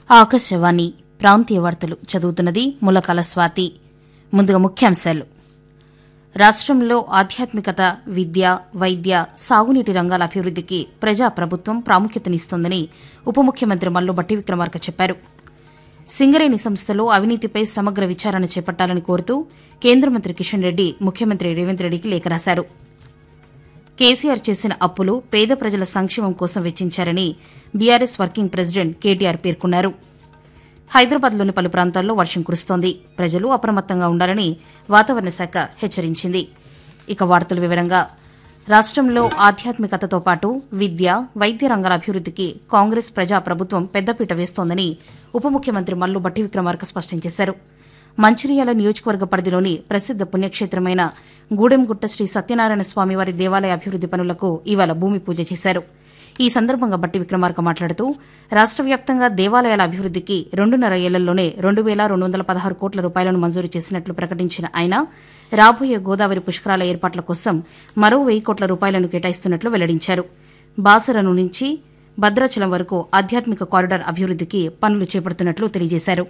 ఆకాశవాణి ప్రాంతీయ వార్తలు చదువుతున్నది ములకల స్వాతి ముందుగా ముఖ్యాంశాలు రాష్ట్రంలో ఆధ్యాత్మికత విద్య వైద్య సాగునీటి రంగాల అభివృద్దికి ప్రజా ప్రభుత్వం ప్రాముఖ్యతనిస్తోందని ఉప ముఖ్యమంత్రి మల్లు బట్టి విక్రమార్క చెప్పారు సింగరేణి సంస్థలో అవినీతిపై సమగ్ర విచారణ చేపట్టాలని కోరుతూ కేంద్ర మంత్రి కిషన్ రెడ్డి ముఖ్యమంత్రి రేవంత్ రెడ్డికి లేఖ రాశారు కేసీఆర్ చేసిన అప్పులు పేద ప్రజల సంక్షేమం కోసం వెచ్చించారని బీఆర్ఎస్ వర్కింగ్ ప్రెసిడెంట్ కేటీఆర్ పేర్కొన్నారు హైదరాబాద్లోని పలు ప్రాంతాల్లో వర్షం కురుస్తోంది ప్రజలు అప్రమత్తంగా ఉండాలని వాతావరణ శాఖ హెచ్చరించింది ఇక వార్తల వివరంగా రాష్ట్రంలో ఆధ్యాత్మికతతో పాటు విద్య వైద్య రంగాల అభివృద్దికి కాంగ్రెస్ ప్రజా ప్రభుత్వం పెద్దపీట వేస్తోందని ఉప ముఖ్యమంత్రి మల్లు బట్టి విక్రమార్క స్పష్టం చేశారు మంచిర్యాల నియోజకవర్గ పరిధిలోని ప్రసిద్ద పుణ్యక్షేత్రమైన గూడెంగుట్ట శ్రీ సత్యనారాయణ స్వామివారి దేవాలయ అభివృద్ది పనులకు ఇవాళ భూమి పూజ చేశారు ఈ సందర్భంగా బట్టి విక్రమార్క మాట్లాడుతూ రాష్ట్ర వ్యాప్తంగా దేవాలయాల అభివృద్దికి రెండున్నర ఏళ్లలోనే రెండు వేల రెండు వందల పదహారు కోట్ల రూపాయలను మంజూరు చేసినట్లు ప్రకటించిన ఆయన రాబోయే గోదావరి పుష్కరాల ఏర్పాట్ల కోసం మరో వెయ్యి కోట్ల రూపాయలను కేటాయిస్తున్నట్లు వెల్లడించారు బాసరను నుంచి భద్రాచలం వరకు ఆధ్యాత్మిక కారిడార్ అభివృద్దికి పనులు చేపడుతున్నట్లు తెలియజేశారు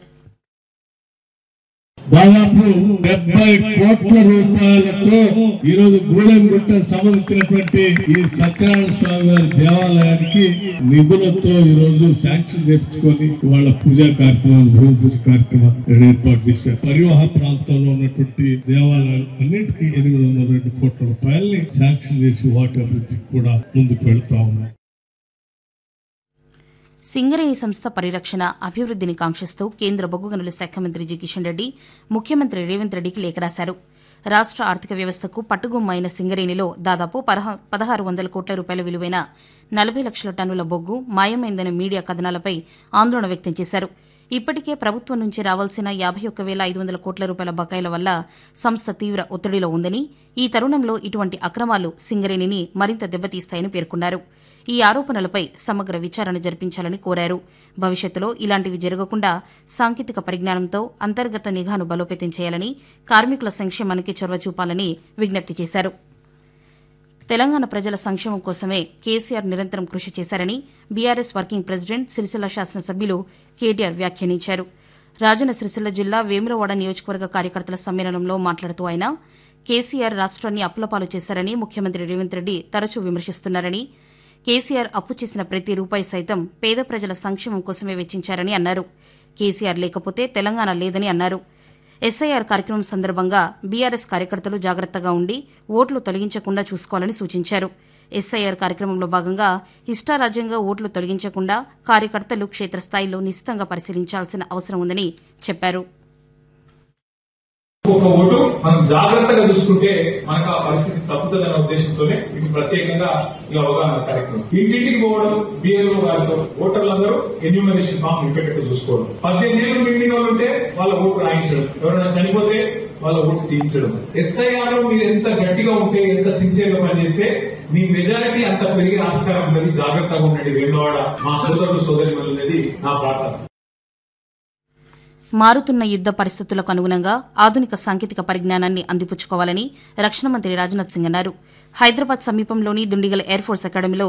దాదాపు డెబ్బై కోట్ల రూపాయలతో ఈ రోజు గూడెంగుట్ట సంబంధించినటువంటి ఈ సత్యనారాయణ స్వామి వారి దేవాలయానికి నిధులతో ఈ రోజు శాంక్షన్ తెప్పించుకొని వాళ్ళ పూజా కార్యక్రమం భూమి పూజ కార్యక్రమం ఏర్పాటు చేశారు పరివాహ ప్రాంతంలో ఉన్నటువంటి దేవాలయాలు అన్నింటికీ ఎనిమిది వందల రెండు కోట్ల రూపాయల్ని శాంక్షన్ చేసి వాటి అభివృద్ధికి కూడా ముందుకు వెళ్తా ఉన్నాయి సింగరేణి సంస్థ పరిరక్షణ అభివృద్దిని కాంక్షిస్తూ కేంద్ర బొగ్గు గనుల శాఖ మంత్రి జి కిషన్ రెడ్డి ముఖ్యమంత్రి రేవంత్ రెడ్డికి లేఖ రాశారు రాష్ట్ర ఆర్థిక వ్యవస్థకు పట్టుగొమ్మ అయిన సింగరేణిలో దాదాపు పదహా- పదహారు వందల కోట్ల రూపాయల విలువైన నలభై లక్షల టన్నుల బొగ్గు మాయమైందనే మీడియా కథనాలపై ఆందోళన వ్యక్తం చేశారు ఇప్పటికే ప్రభుత్వం నుంచి రావాల్సిన యాభై ఒక్క వేల ఐదు వందల కోట్ల రూపాయల బకాయిల వల్ల సంస్థ తీవ్ర ఒత్తిడిలో ఉందని ఈ తరుణంలో ఇటువంటి అక్రమాలు సింగరేణిని మరింత దెబ్బతీస్తాయని పేర్కొన్నారు ఈ ఆరోపణలపై సమగ్ర విచారణ జరిపించాలని కోరారు భవిష్యత్తులో ఇలాంటివి జరగకుండా సాంకేతిక పరిజ్ఞానంతో అంతర్గత నిఘాను బలోపేతం చేయాలని కార్మికుల సంక్షేమానికి చొరవ చూపాలని విజ్ఞప్తి చేశారు తెలంగాణ ప్రజల సంక్షేమం కోసమే కేసీఆర్ నిరంతరం కృషి చేశారని బీఆర్ఎస్ వర్కింగ్ ప్రెసిడెంట్ సిరిసిల్ల శాసనసభ్యులు కేటీఆర్ వ్యాఖ్యానించారు రాజన్న సిరిసిల్ల జిల్లా వేములవాడ నియోజకవర్గ కార్యకర్తల సమ్మేళనంలో మాట్లాడుతూ ఆయన కేసీఆర్ రాష్ట్రాన్ని అప్పులపాలు చేశారని ముఖ్యమంత్రి రేవంత్ రెడ్డి తరచూ విమర్శిస్తున్నారని కేసీఆర్ అప్పు చేసిన ప్రతి రూపాయి సైతం పేద ప్రజల సంక్షేమం కోసమే వెచ్చించారని అన్నారు కేసీఆర్ లేకపోతే తెలంగాణ లేదని అన్నారు ఎస్ఐఆర్ కార్యక్రమం సందర్భంగా బీఆర్ఎస్ కార్యకర్తలు జాగ్రత్తగా ఉండి ఓట్లు తొలగించకుండా చూసుకోవాలని సూచించారు ఎస్ఐఆర్ కార్యక్రమంలో భాగంగా ఇష్టారాజ్యంగా ఓట్లు తొలగించకుండా కార్యకర్తలు క్షేత్రస్థాయిలో నిశితంగా పరిశీలించాల్సిన అవసరం ఉందని చెప్పారు ఒక ఓటు మనం జాగ్రత్తగా చూసుకుంటే మనకు ఆ పరిస్థితి తప్పుతుందనే ఉద్దేశంతోనే ఇది ప్రత్యేకంగా ఈ అవగాహన కార్యక్రమం ఇంటింటికి పోవడం బిఎల్ఓ గారితో ఓటర్లందరూ ఎన్యూమరేషన్ ఫామ్ నింపేటట్టు చూసుకోవడం పద్దెనిమిది ఏళ్ళు నిండిన వాళ్ళు ఉంటే వాళ్ళ ఓటు రాయించడం ఎవరైనా చనిపోతే వాళ్ళ ఓటు తీయించడం ఎస్ఐఆర్ లో మీరు ఎంత గట్టిగా ఉంటే ఎంత సిన్సియర్ గా పనిచేస్తే మీ మెజారిటీ అంత పెరిగే ఆస్కారం ఉన్నది జాగ్రత్తగా ఉండండి వేణువాడ మా సోదరుడు సోదరి అనేది నా ప్రార్థన మారుతున్న యుద్ద పరిస్థితులకు అనుగుణంగా ఆధునిక సాంకేతిక పరిజ్ఞానాన్ని అందిపుచ్చుకోవాలని రక్షణ మంత్రి రాజ్నాథ్ సింగ్ అన్నారు హైదరాబాద్ సమీపంలోని దుండిగల్ ఎయిర్ ఫోర్స్ అకాడమీలో